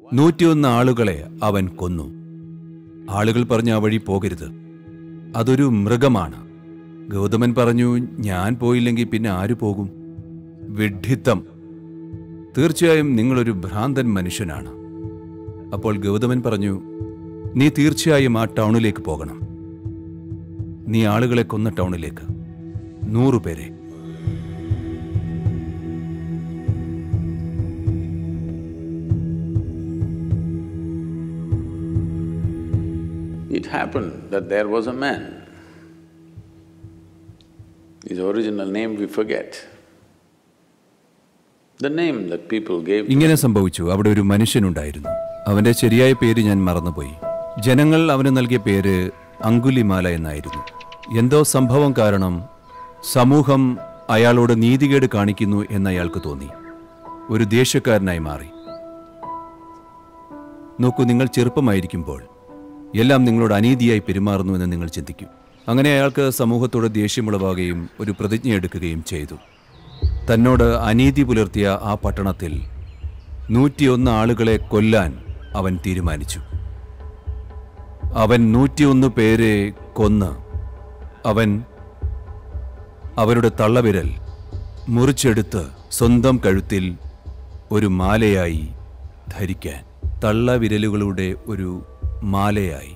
നൂറ്റിയൊന്ന് ആളുകളെ അവൻ കൊന്നു ആളുകൾ പറഞ്ഞു ആ വഴി പോകരുത് അതൊരു മൃഗമാണ് ഗൗതമൻ പറഞ്ഞു ഞാൻ പോയില്ലെങ്കിൽ പിന്നെ ആര് പോകും വിഡ്ഢിത്തം തീർച്ചയായും നിങ്ങളൊരു ഭ്രാന്തൻ മനുഷ്യനാണ് അപ്പോൾ ഗൗതമൻ പറഞ്ഞു നീ തീർച്ചയായും ആ ടൗണിലേക്ക് പോകണം നീ ആളുകളെ കൊന്ന ടൗണിലേക്ക് നൂറുപേരെ It happened that there was a man. His original name we forget. The name that people gave to ഇങ്ങനെ സംഭവിച്ചു അവിടെ ഒരു മനുഷ്യനുണ്ടായിരുന്നു അവന്റെ ശരിയായ പേര് ഞാൻ മറന്നുപോയി ജനങ്ങൾ അവന് നൽകിയ പേര് അങ്കുലിമാല എന്നായിരുന്നു എന്തോ സംഭവം കാരണം സമൂഹം അയാളോട് നീതികേട് കാണിക്കുന്നു എന്ന് അയാൾക്ക് തോന്നി ഒരു ദേഷ്യക്കാരനായി മാറി നോക്കൂ നിങ്ങൾ ചെറുപ്പമായിരിക്കുമ്പോൾ എല്ലാം നിങ്ങളോട് അനീതിയായി പെരുമാറുന്നു എന്ന് നിങ്ങൾ ചിന്തിക്കും അങ്ങനെ അയാൾക്ക് സമൂഹത്തോട് ദേഷ്യമുളവാകുകയും ഒരു പ്രതിജ്ഞ എടുക്കുകയും ചെയ്തു തന്നോട് അനീതി പുലർത്തിയ ആ പട്ടണത്തിൽ നൂറ്റിയൊന്ന് ആളുകളെ കൊല്ലാൻ അവൻ തീരുമാനിച്ചു അവൻ നൂറ്റിയൊന്ന് പേരെ കൊന്ന് അവൻ അവരുടെ തള്ളവിരൽ മുറിച്ചെടുത്ത് സ്വന്തം കഴുത്തിൽ ഒരു മാലയായി ധരിക്കാൻ തള്ളവിരലുകളുടെ ഒരു മാലയായി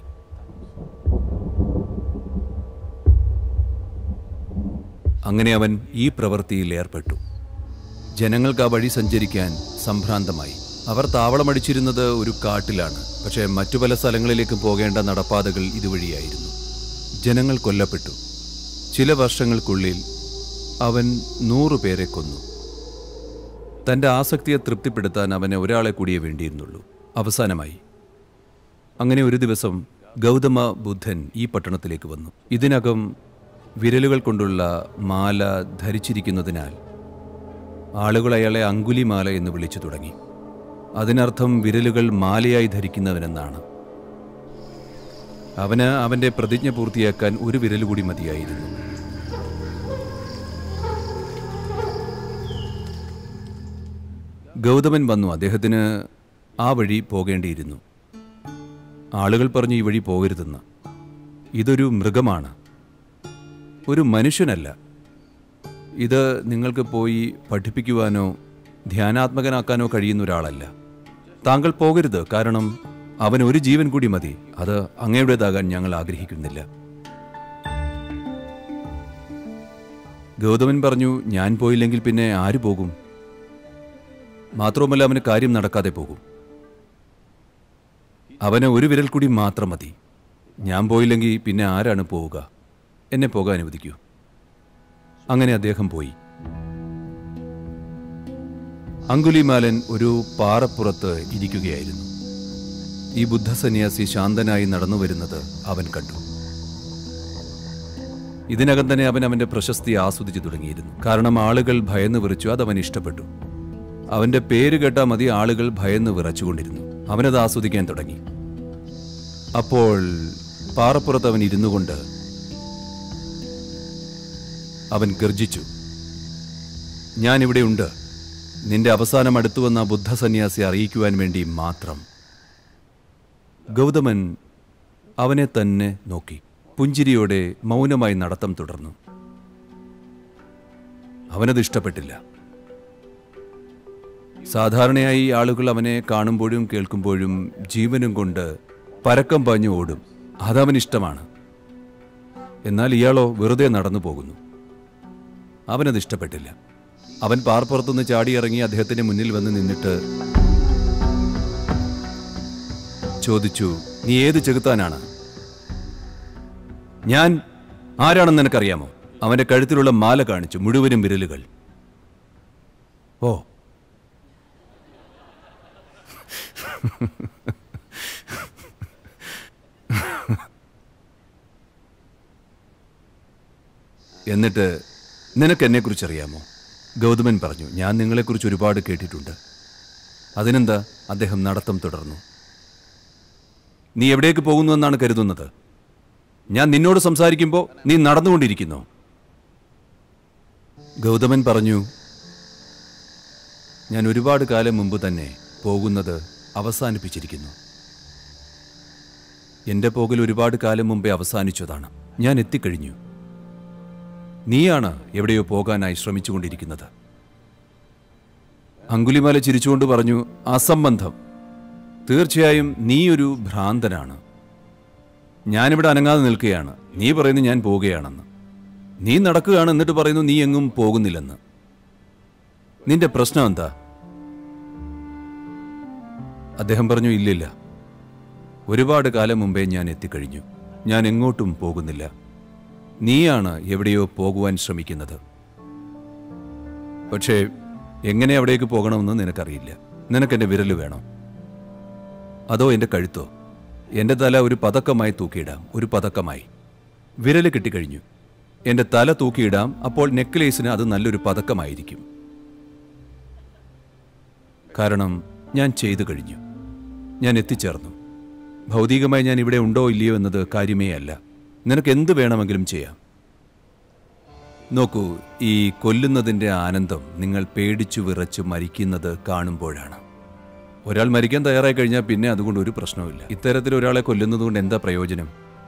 അങ്ങനെ അവൻ ഈ പ്രവൃത്തിയിൽ ഏർപ്പെട്ടു ജനങ്ങൾക്ക് ആ വഴി സഞ്ചരിക്കാൻ സംഭ്രാന്തമായി അവർ താവളമടിച്ചിരുന്നത് ഒരു കാട്ടിലാണ് പക്ഷേ മറ്റു പല സ്ഥലങ്ങളിലേക്കും പോകേണ്ട നടപ്പാതകൾ ഇതുവഴിയായിരുന്നു ജനങ്ങൾ കൊല്ലപ്പെട്ടു ചില വർഷങ്ങൾക്കുള്ളിൽ അവൻ നൂറുപേരെ കൊന്നു തന്റെ ആസക്തിയെ തൃപ്തിപ്പെടുത്താൻ അവന് ഒരാളെ കൂടിയേ വേണ്ടിയിരുന്നുള്ളൂ അവസാനമായി അങ്ങനെ ഒരു ദിവസം ഗൗതമ ബുദ്ധൻ ഈ പട്ടണത്തിലേക്ക് വന്നു ഇതിനകം വിരലുകൾ കൊണ്ടുള്ള മാല ധരിച്ചിരിക്കുന്നതിനാൽ ആളുകൾ അയാളെ അങ്കുലിമാല എന്ന് വിളിച്ചു തുടങ്ങി അതിനർത്ഥം വിരലുകൾ മാലയായി ധരിക്കുന്നവനെന്നാണ് അവന് അവന്റെ പ്രതിജ്ഞ പൂർത്തിയാക്കാൻ ഒരു വിരൽ കൂടി മതിയായിരുന്നു ഗൗതമൻ വന്നു അദ്ദേഹത്തിന് ആ വഴി പോകേണ്ടിയിരുന്നു ആളുകൾ പറഞ്ഞു ഈ വഴി പോകരുതെന്ന് ഇതൊരു മൃഗമാണ് ഒരു മനുഷ്യനല്ല ഇത് നിങ്ങൾക്ക് പോയി പഠിപ്പിക്കുവാനോ ധ്യാനാത്മകനാക്കാനോ കഴിയുന്ന ഒരാളല്ല താങ്കൾ പോകരുത് കാരണം അവൻ ഒരു ജീവൻ കൂടി മതി അത് അങ്ങയുടേതാകാൻ ഞങ്ങൾ ആഗ്രഹിക്കുന്നില്ല ഗൗതമൻ പറഞ്ഞു ഞാൻ പോയില്ലെങ്കിൽ പിന്നെ ആര് പോകും മാത്രവുമല്ല അവന് കാര്യം നടക്കാതെ പോകും അവന് ഒരു വിരൽ കൂടി മാത്രം മതി ഞാൻ പോയില്ലെങ്കിൽ പിന്നെ ആരാണ് പോവുക എന്നെ പോകാൻ അനുവദിക്കൂ അങ്ങനെ അദ്ദേഹം പോയി അങ്കുലിമാലൻ ഒരു പാറപ്പുറത്ത് ഇരിക്കുകയായിരുന്നു ഈ ബുദ്ധസന്യാസി ശാന്തനായി നടന്നു വരുന്നത് അവൻ കണ്ടു ഇതിനകം തന്നെ അവൻ അവന്റെ പ്രശസ്തി ആസ്വദിച്ചു തുടങ്ങിയിരുന്നു കാരണം ആളുകൾ ഭയന്ന് വിറച്ചു അത് അവൻ ഇഷ്ടപ്പെട്ടു അവന്റെ പേര് കേട്ടാൽ മതി ആളുകൾ ഭയന്ന് വിറച്ചുകൊണ്ടിരുന്നു അവനത് ആസ്വദിക്കാൻ തുടങ്ങി അപ്പോൾ പാറപ്പുറത്ത് അവൻ ഇരുന്നു കൊണ്ട് അവൻ ഗർജിച്ചു ഞാനിവിടെയുണ്ട് നിന്റെ അവസാനം അടുത്തുവന്ന ആ ബുദ്ധസന്യാസി അറിയിക്കുവാൻ വേണ്ടി മാത്രം ഗൗതമൻ അവനെ തന്നെ നോക്കി പുഞ്ചിരിയോടെ മൗനമായി നടത്തം തുടർന്നു അവനത് ഇഷ്ടപ്പെട്ടില്ല സാധാരണയായി ആളുകൾ അവനെ കാണുമ്പോഴും കേൾക്കുമ്പോഴും ജീവനും കൊണ്ട് പരക്കം പാഞ്ഞു ഓടും അതവൻ ഇഷ്ടമാണ് എന്നാൽ ഇയാളോ വെറുതെ നടന്നു പോകുന്നു അവനത് ഇഷ്ടപ്പെട്ടില്ല അവൻ പാർപ്പുറത്തുനിന്ന് ചാടിയിറങ്ങി അദ്ദേഹത്തിന്റെ മുന്നിൽ വന്ന് നിന്നിട്ട് ചോദിച്ചു നീ ഏത് ചെകുത്താനാണ് ഞാൻ ആരാണെന്ന് നിനക്കറിയാമോ അവന്റെ കഴുത്തിലുള്ള മാല കാണിച്ചു മുഴുവനും വിരലുകൾ ഓ എന്നിട്ട് നിനക്ക് എന്നെക്കുറിച്ച് അറിയാമോ ഗൗതമൻ പറഞ്ഞു ഞാൻ നിങ്ങളെക്കുറിച്ച് ഒരുപാട് കേട്ടിട്ടുണ്ട് അതിനെന്താ അദ്ദേഹം നടത്തം തുടർന്നു നീ എവിടേക്ക് പോകുന്നു എന്നാണ് കരുതുന്നത് ഞാൻ നിന്നോട് സംസാരിക്കുമ്പോൾ നീ നടന്നുകൊണ്ടിരിക്കുന്നു ഗൗതമൻ പറഞ്ഞു ഞാൻ ഒരുപാട് കാലം മുമ്പ് തന്നെ പോകുന്നത് അവസാനിപ്പിച്ചിരിക്കുന്നു എൻ്റെ പോകൽ ഒരുപാട് കാലം മുമ്പേ അവസാനിച്ചതാണ് ഞാൻ എത്തിക്കഴിഞ്ഞു നീയാണ് എവിടെയോ പോകാനായി ശ്രമിച്ചുകൊണ്ടിരിക്കുന്നത് അങ്കുലിമാല ചിരിച്ചുകൊണ്ട് പറഞ്ഞു അസംബന്ധം തീർച്ചയായും നീ ഒരു ഭ്രാന്തനാണ് ഞാനിവിടെ അനങ്ങാതെ നിൽക്കുകയാണ് നീ പറയുന്നു ഞാൻ പോവുകയാണെന്ന് നീ നടക്കുകയാണ് എന്നിട്ട് പറയുന്നു നീ എങ്ങും പോകുന്നില്ലെന്ന് നിന്റെ പ്രശ്നം എന്താ അദ്ദേഹം പറഞ്ഞു ഇല്ലില്ല ഒരുപാട് കാലം മുമ്പേ ഞാൻ എത്തിക്കഴിഞ്ഞു ഞാൻ എങ്ങോട്ടും പോകുന്നില്ല നീയാണ് എവിടെയോ പോകുവാൻ ശ്രമിക്കുന്നത് പക്ഷേ എങ്ങനെ അവിടേക്ക് പോകണമെന്ന് നിനക്കറിയില്ല നിനക്കെന്റെ വിരൽ വേണോ അതോ എൻ്റെ കഴുത്തോ എൻ്റെ തല ഒരു പതക്കമായി തൂക്കിയിടാം ഒരു പതക്കമായി വിരൽ കിട്ടിക്കഴിഞ്ഞു എൻ്റെ തല തൂക്കിയിടാം അപ്പോൾ നെക്ലേസിന് അത് നല്ലൊരു പതക്കമായിരിക്കും കാരണം ഞാൻ ചെയ്തു കഴിഞ്ഞു ഞാൻ എത്തിച്ചേർന്നു ഭൗതികമായി ഞാൻ ഇവിടെ ഉണ്ടോ ഇല്ലയോ എന്നത് കാര്യമേ അല്ല നിനക്ക് എന്ത് വേണമെങ്കിലും ചെയ്യാം നോക്കൂ ഈ കൊല്ലുന്നതിൻ്റെ ആനന്ദം നിങ്ങൾ പേടിച്ചു വിറച്ച് മരിക്കുന്നത് കാണുമ്പോഴാണ് ഒരാൾ മരിക്കാൻ തയ്യാറായി കഴിഞ്ഞാൽ പിന്നെ അതുകൊണ്ട് ഒരു പ്രശ്നവുമില്ല ഇത്തരത്തിൽ ഒരാളെ കൊല്ലുന്നത് കൊണ്ട് എന്താ പ്രയോജനം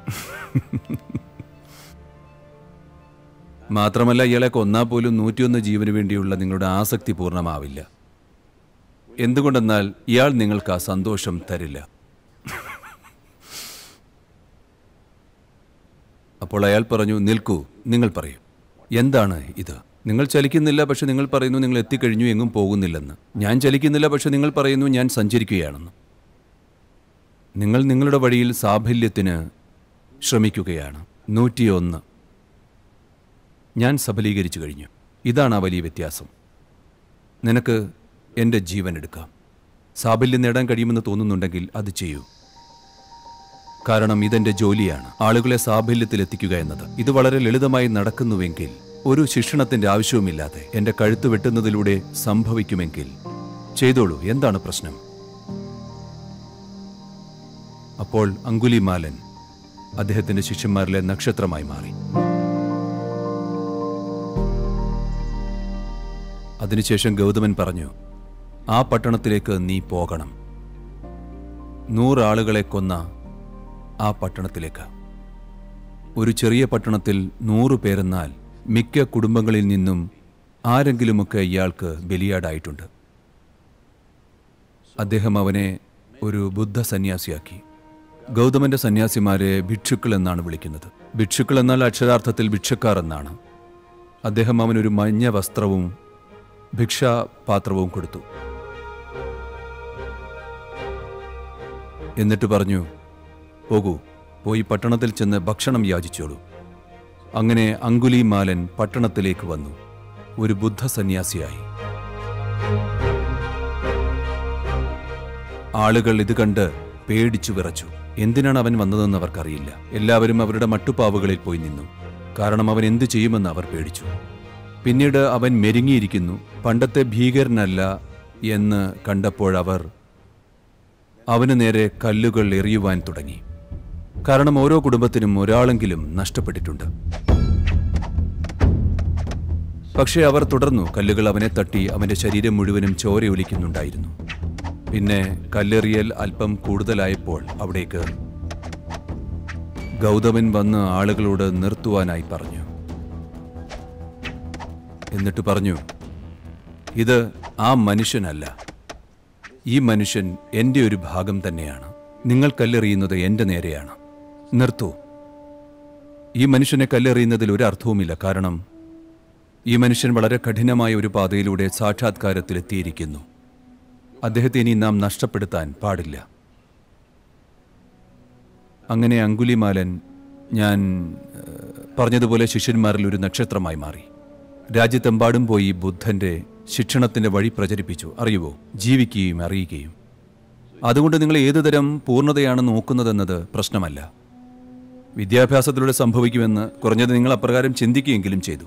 മാത്രമല്ല ഇയാളെ കൊന്നാൽ പോലും നൂറ്റിയൊന്ന് ജീവന് വേണ്ടിയുള്ള നിങ്ങളുടെ ആസക്തി പൂർണ്ണമാവില്ല എന്തുകൊണ്ടെന്നാൽ ഇയാൾ നിങ്ങൾക്ക് ആ സന്തോഷം തരില്ല അപ്പോൾ അയാൾ പറഞ്ഞു നിൽക്കൂ നിങ്ങൾ പറയൂ എന്താണ് ഇത് നിങ്ങൾ ചലിക്കുന്നില്ല പക്ഷെ നിങ്ങൾ പറയുന്നു നിങ്ങൾ എത്തിക്കഴിഞ്ഞു എങ്ങും പോകുന്നില്ലെന്ന് ഞാൻ ചലിക്കുന്നില്ല പക്ഷെ നിങ്ങൾ പറയുന്നു ഞാൻ സഞ്ചരിക്കുകയാണെന്ന് നിങ്ങൾ നിങ്ങളുടെ വഴിയിൽ സാഫല്യത്തിന് ശ്രമിക്കുകയാണ് നൂറ്റിയൊന്ന് ഞാൻ സഫലീകരിച്ചു കഴിഞ്ഞു ഇതാണ് ആ വലിയ വ്യത്യാസം നിനക്ക് എൻ്റെ ജീവൻ എടുക്കാം സാഫല്യം നേടാൻ കഴിയുമെന്ന് തോന്നുന്നുണ്ടെങ്കിൽ അത് ചെയ്യൂ കാരണം ഇതെന്റെ ജോലിയാണ് ആളുകളെ സാഫല്യത്തിൽ എത്തിക്കുക എന്നത് ഇത് വളരെ ലളിതമായി നടക്കുന്നുവെങ്കിൽ ഒരു ശിക്ഷണത്തിന്റെ ആവശ്യവുമില്ലാതെ എന്റെ കഴുത്ത് വെട്ടുന്നതിലൂടെ സംഭവിക്കുമെങ്കിൽ ചെയ്തോളൂ എന്താണ് പ്രശ്നം അപ്പോൾ അങ്കുലിമാലൻ അദ്ദേഹത്തിന്റെ ശിഷ്യന്മാരിലെ നക്ഷത്രമായി മാറി അതിനുശേഷം ഗൗതമൻ പറഞ്ഞു ആ പട്ടണത്തിലേക്ക് നീ പോകണം നൂറാളുകളെ കൊന്ന ആ പട്ടണത്തിലേക്ക് ഒരു ചെറിയ പട്ടണത്തിൽ നൂറു പേരെന്നാൽ മിക്ക കുടുംബങ്ങളിൽ നിന്നും ആരെങ്കിലുമൊക്കെ ഇയാൾക്ക് ബലിയാടായിട്ടുണ്ട് അദ്ദേഹം അവനെ ഒരു ബുദ്ധ സന്യാസിയാക്കി ഗൗതമന്റെ സന്യാസിമാരെ ഭിക്ഷുക്കൾ എന്നാണ് വിളിക്കുന്നത് ഭിക്ഷുക്കൾ എന്നാൽ അക്ഷരാർത്ഥത്തിൽ ഭിക്ഷക്കാർ എന്നാണ് അദ്ദേഹം അവനൊരു മഞ്ഞ വസ്ത്രവും ഭിക്ഷാപാത്രവും കൊടുത്തു എന്നിട്ട് പറഞ്ഞു പോകൂ പോയി പട്ടണത്തിൽ ചെന്ന് ഭക്ഷണം യാചിച്ചോളൂ അങ്ങനെ അങ്കുലി മാലൻ പട്ടണത്തിലേക്ക് വന്നു ഒരു ബുദ്ധ സന്യാസിയായി ആളുകൾ ഇത് കണ്ട് പേടിച്ചു വിറച്ചു എന്തിനാണ് അവൻ വന്നതെന്ന് അവർക്കറിയില്ല എല്ലാവരും അവരുടെ മട്ടുപ്പാവുകളിൽ പോയി നിന്നു കാരണം അവൻ എന്തു ചെയ്യുമെന്ന് അവർ പേടിച്ചു പിന്നീട് അവൻ മെരുങ്ങിയിരിക്കുന്നു പണ്ടത്തെ ഭീകരനല്ല എന്ന് കണ്ടപ്പോഴവർ അവന് നേരെ കല്ലുകൾ എറിയുവാൻ തുടങ്ങി കാരണം ഓരോ കുടുംബത്തിനും ഒരാളെങ്കിലും നഷ്ടപ്പെട്ടിട്ടുണ്ട് പക്ഷേ അവർ തുടർന്നു കല്ലുകൾ അവനെ തട്ടി അവന്റെ ശരീരം മുഴുവനും ചോരയൊലിക്കുന്നുണ്ടായിരുന്നു പിന്നെ കല്ലെറിയൽ അല്പം കൂടുതലായപ്പോൾ അവിടേക്ക് ഗൗതമൻ വന്ന് ആളുകളോട് നിർത്തുവാനായി പറഞ്ഞു എന്നിട്ട് പറഞ്ഞു ഇത് ആ മനുഷ്യനല്ല ഈ മനുഷ്യൻ എൻ്റെ ഒരു ഭാഗം തന്നെയാണ് നിങ്ങൾ കല്ലെറിയുന്നത് എൻ്റെ നേരെയാണ് നിർത്തൂ ഈ മനുഷ്യനെ കല്ലെറിയുന്നതിൽ ഒരു അർത്ഥവുമില്ല കാരണം ഈ മനുഷ്യൻ വളരെ കഠിനമായ ഒരു പാതയിലൂടെ സാക്ഷാത്കാരത്തിലെത്തിയിരിക്കുന്നു അദ്ദേഹത്തെ ഇനി നാം നഷ്ടപ്പെടുത്താൻ പാടില്ല അങ്ങനെ അങ്കുലിമാലൻ ഞാൻ ഏഹ്, പറഞ്ഞതുപോലെ ശിഷ്യന്മാരിൽ ഒരു നക്ഷത്രമായി മാറി രാജ്യത്തെമ്പാടും പോയി ബുദ്ധന്റെ ശിക്ഷണത്തിന്റെ വഴി പ്രചരിപ്പിച്ചു അറിയുവോ ജീവിക്കുകയും അറിയുകയും അതുകൊണ്ട് നിങ്ങൾ ഏതുതരം പൂർണ്ണതയാണ് നോക്കുന്നതെന്നത് പ്രശ്നമല്ല വിദ്യാഭ്യാസത്തിലൂടെ സംഭവിക്കുമെന്ന് കുറഞ്ഞത് നിങ്ങൾ അപ്രകാരം ചിന്തിക്കുകയെങ്കിലും ചെയ്തു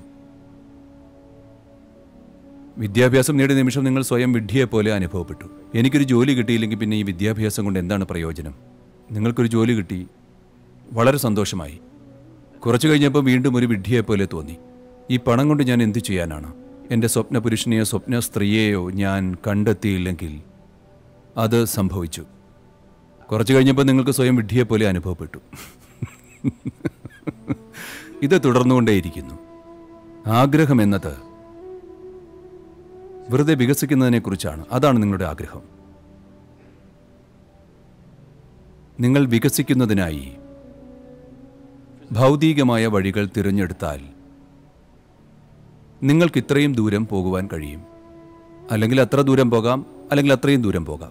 വിദ്യാഭ്യാസം നേടിയ നിമിഷം നിങ്ങൾ സ്വയം വിഡ്ഢിയെപ്പോലെ അനുഭവപ്പെട്ടു എനിക്കൊരു ജോലി കിട്ടിയില്ലെങ്കിൽ പിന്നെ ഈ വിദ്യാഭ്യാസം കൊണ്ട് എന്താണ് പ്രയോജനം നിങ്ങൾക്കൊരു ജോലി കിട്ടി വളരെ സന്തോഷമായി കുറച്ചു കഴിഞ്ഞപ്പോൾ വീണ്ടും ഒരു വിഡ്ഢിയെപ്പോലെ തോന്നി ഈ പണം കൊണ്ട് ഞാൻ എന്തു ചെയ്യാനാണ് എൻ്റെ സ്വപ്ന പുരുഷനെയോ സ്വപ്ന സ്ത്രീയെയോ ഞാൻ കണ്ടെത്തിയില്ലെങ്കിൽ അത് സംഭവിച്ചു കുറച്ചു കഴിഞ്ഞപ്പോൾ നിങ്ങൾക്ക് സ്വയം വിഡ്ഢിയെ പോലെ അനുഭവപ്പെട്ടു ഇത് തുടർന്നുകൊണ്ടേയിരിക്കുന്നു ആഗ്രഹം എന്നത് വെറുതെ വികസിക്കുന്നതിനെക്കുറിച്ചാണ് അതാണ് നിങ്ങളുടെ ആഗ്രഹം നിങ്ങൾ വികസിക്കുന്നതിനായി ഭൗതികമായ വഴികൾ തിരഞ്ഞെടുത്താൽ നിങ്ങൾക്ക് ഇത്രയും ദൂരം പോകുവാൻ കഴിയും അല്ലെങ്കിൽ അത്ര ദൂരം പോകാം അല്ലെങ്കിൽ അത്രയും ദൂരം പോകാം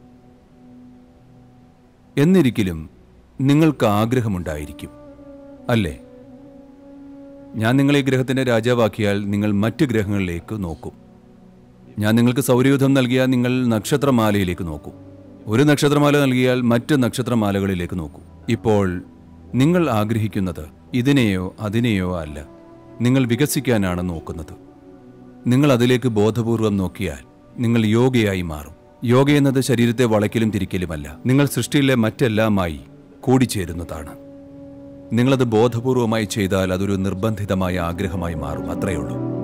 എന്നിരിക്കലും നിങ്ങൾക്ക് ആഗ്രഹമുണ്ടായിരിക്കും അല്ലേ ഞാൻ നിങ്ങളെ ഈ ഗ്രഹത്തിന്റെ രാജാവാക്കിയാൽ നിങ്ങൾ മറ്റ് ഗ്രഹങ്ങളിലേക്ക് നോക്കും ഞാൻ നിങ്ങൾക്ക് സൗരയൂഥം നൽകിയാൽ നിങ്ങൾ നക്ഷത്രമാലയിലേക്ക് നോക്കും ഒരു നക്ഷത്രമാല നൽകിയാൽ മറ്റ് നക്ഷത്രമാലകളിലേക്ക് നോക്കൂ ഇപ്പോൾ നിങ്ങൾ ആഗ്രഹിക്കുന്നത് ഇതിനെയോ അതിനെയോ അല്ല നിങ്ങൾ വികസിക്കാനാണ് നോക്കുന്നത് നിങ്ങൾ അതിലേക്ക് ബോധപൂർവം നോക്കിയാൽ നിങ്ങൾ യോഗയായി മാറും യോഗ എന്നത് ശരീരത്തെ വളയ്ക്കലും തിരിക്കലുമല്ല നിങ്ങൾ സൃഷ്ടിയിലെ മറ്റെല്ലാമായി കൂടിച്ചേരുന്നതാണ് നിങ്ങളത് ബോധപൂർവമായി ചെയ്താൽ അതൊരു നിർബന്ധിതമായ ആഗ്രഹമായി മാറും അത്രയേ ഉള്ളൂ